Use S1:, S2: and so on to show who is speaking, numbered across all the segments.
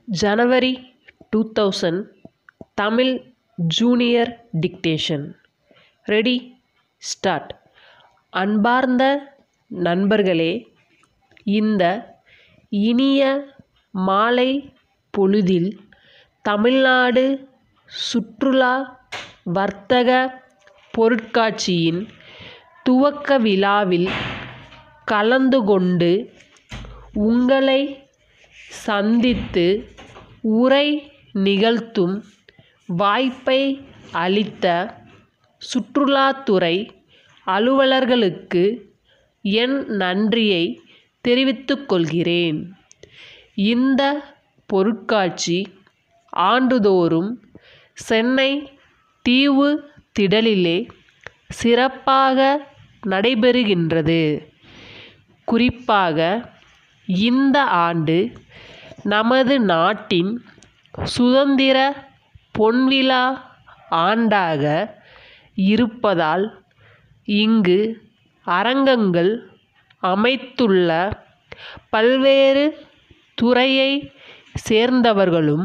S1: ஜனவரி two thousand Tamil junior dictation ready start அன்பார்ந்த நண்பர்களே இந்த இனிய மாலை பொழுதில் தமிழ்நாடு சுற்றுலா வர்த்தக பொருட்காட்சியின் துவக்க விழாவில் கலந்து கொண்டு உங்களை சந்தித்து உரை நிகழ்த்தும் வாய்ப்பை அளித்த சுற்றுலாத்துறை அலுவலர்களுக்கு என் நன்றியை தெரிவித்துக் கொள்கிறேன் இந்த பொருட்காட்சி ஆண்டுதோறும் சென்னை தீவு திடலிலே சிறப்பாக நடைபெறுகின்றது குறிப்பாக இந்த ஆண்டு நமது நாட்டின் சுதந்திர பொன்விழா ஆண்டாக இருப்பதால் இங்கு அரங்கங்கள் அமைத்துள்ள பல்வேறு துறையை சேர்ந்தவர்களும்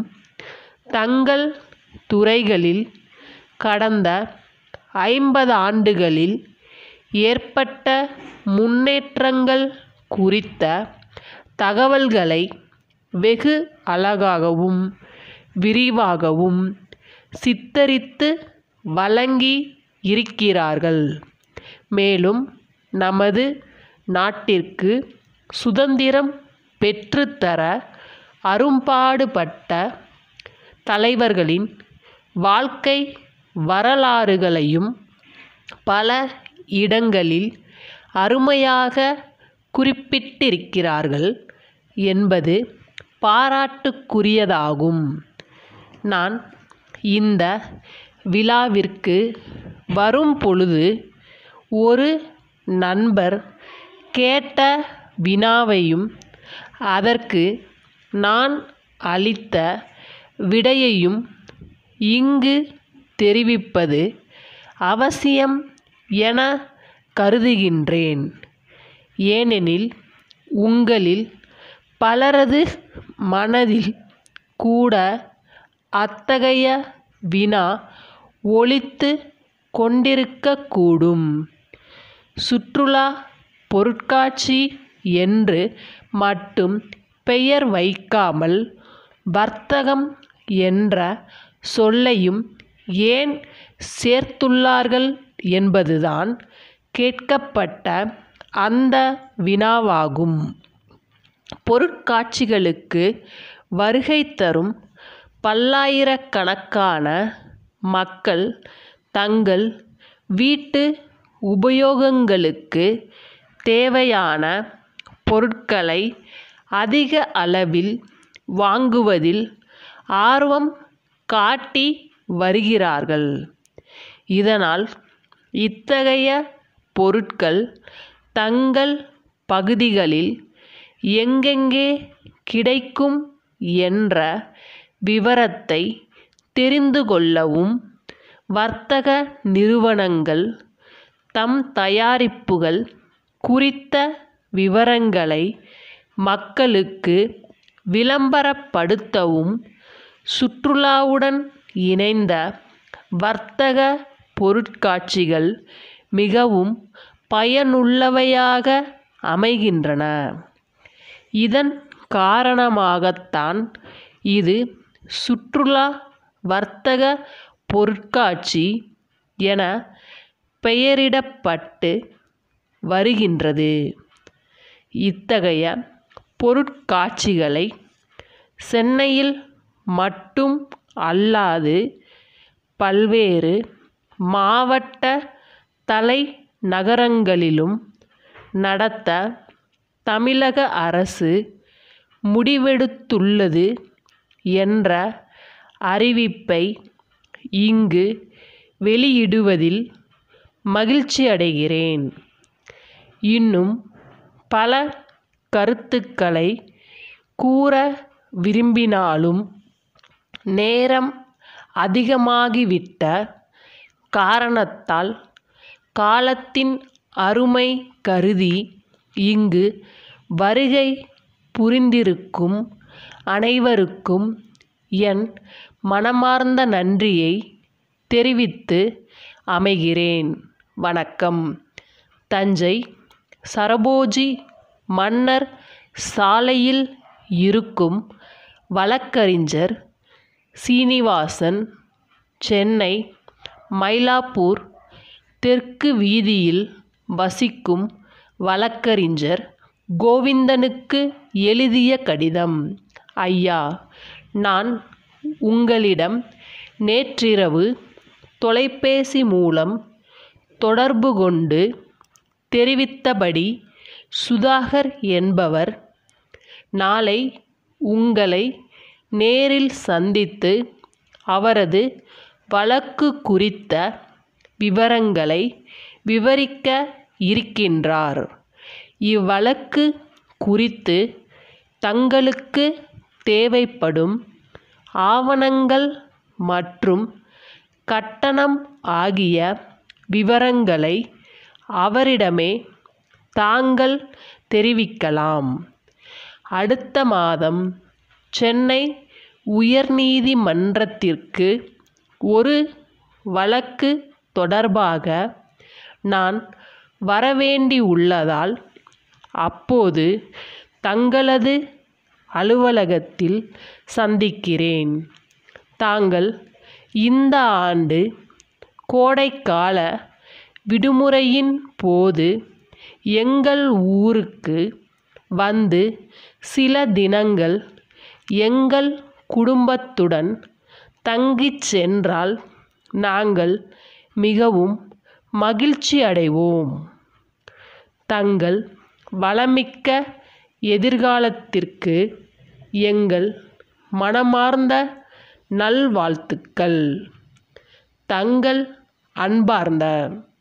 S1: தங்கள் துறைகளில் கடந்த ஐம்பது ஆண்டுகளில் ஏற்பட்ட முன்னேற்றங்கள் குறித்த தகவல்களை வெகு அழகாகவும் விரிவாகவும் சித்தரித்து வழங்கி இருக்கிறார்கள் மேலும் நமது நாட்டிற்கு சுதந்திரம் பெற்றுத்தர அரும்பாடுபட்ட தலைவர்களின் வாழ்க்கை வரலாறுகளையும் பல இடங்களில் அருமையாக குறிப்பிட்டிருக்கிறார்கள் என்பது பாராட்டுக்குரியதாகும் நான் இந்த விழாவிற்கு வரும் பொழுது ஒரு நண்பர் கேட்ட வினாவையும் அதற்கு நான் அளித்த விடையையும் இங்கு தெரிவிப்பது அவசியம் என கருதுகின்றேன் ஏனெனில் உங்களில் பலரது மனதில் கூட அத்தகைய வினா ஒலித்து கொண்டிருக்கக்கூடும் சுற்றுலா பொருட்காட்சி என்று மட்டும் பெயர் வைக்காமல் வர்த்தகம் என்ற சொல்லையும் ஏன் சேர்த்துள்ளார்கள் என்பதுதான் கேட்கப்பட்ட அந்த வினாவாகும் பொருட்காட்சிகளுக்கு வருகை தரும் பல்லாயிரக்கணக்கான மக்கள் தங்கள் வீட்டு உபயோகங்களுக்கு தேவையான பொருட்களை அதிக அளவில் வாங்குவதில் ஆர்வம் காட்டி வருகிறார்கள் இதனால் இத்தகைய பொருட்கள் தங்கள் பகுதிகளில் எங்கெங்கே கிடைக்கும் என்ற விவரத்தை தெரிந்து கொள்ளவும் வர்த்தக நிறுவனங்கள் தம் தயாரிப்புகள் குறித்த விவரங்களை மக்களுக்கு விளம்பரப்படுத்தவும் சுற்றுலாவுடன் இணைந்த வர்த்தக பொருட்காட்சிகள் மிகவும் பயனுள்ளவையாக அமைகின்றன இதன் காரணமாகத்தான் இது சுற்றுலா வர்த்தக பொருட்காட்சி என பெயரிடப்பட்டு வருகின்றது இத்தகைய பொருட்காட்சிகளை சென்னையில் மட்டும் அல்லாது பல்வேறு மாவட்ட தலைநகரங்களிலும் நடத்த தமிழக அரசு முடிவெடுத்துள்ளது என்ற அறிவிப்பை இங்கு வெளியிடுவதில் மகிழ்ச்சியடைகிறேன் இன்னும் பல கருத்துக்களை கூற விரும்பினாலும் நேரம் அதிகமாகிவிட்ட காரணத்தால் காலத்தின் அருமை கருதி இங்கு வருகை புரிந்திருக்கும் அனைவருக்கும் என் மனமார்ந்த நன்றியை தெரிவித்து அமைகிறேன் வணக்கம் தஞ்சை சரபோஜி மன்னர் சாலையில் இருக்கும் வழக்கறிஞர் சீனிவாசன் சென்னை மயிலாப்பூர் தெற்கு வீதியில் வசிக்கும் வழக்கறிஞர் கோவிந்தனுக்கு எழுதிய கடிதம் ஐயா நான் உங்களிடம் நேற்றிரவு தொலைபேசி மூலம் தொடர்பு கொண்டு தெரிவித்தபடி சுதாகர் என்பவர் நாளை உங்களை நேரில் சந்தித்து அவரது வழக்கு குறித்த விவரங்களை விவரிக்க இருக்கின்றார் இவ்வழக்கு குறித்து தங்களுக்கு தேவைப்படும் ஆவணங்கள் மற்றும் கட்டணம் ஆகிய விவரங்களை அவரிடமே தாங்கள் தெரிவிக்கலாம் அடுத்த மாதம் சென்னை உயர்நீதிமன்றத்திற்கு ஒரு வழக்கு தொடர்பாக நான் வரவேண்டியுள்ளதால் அப்போது தங்களது அலுவலகத்தில் சந்திக்கிறேன் தாங்கள் இந்த ஆண்டு கோடைக்கால விடுமுறையின் போது எங்கள் ஊருக்கு வந்து சில தினங்கள் எங்கள் குடும்பத்துடன் தங்கிச் சென்றால் நாங்கள் மிகவும் மகிழ்ச்சி அடைவோம் தங்கள் வளமிக்க எதிர்காலத்திற்கு எங்கள் மனமார்ந்த நல்வாழ்த்துக்கள் தங்கள் அன்பார்ந்த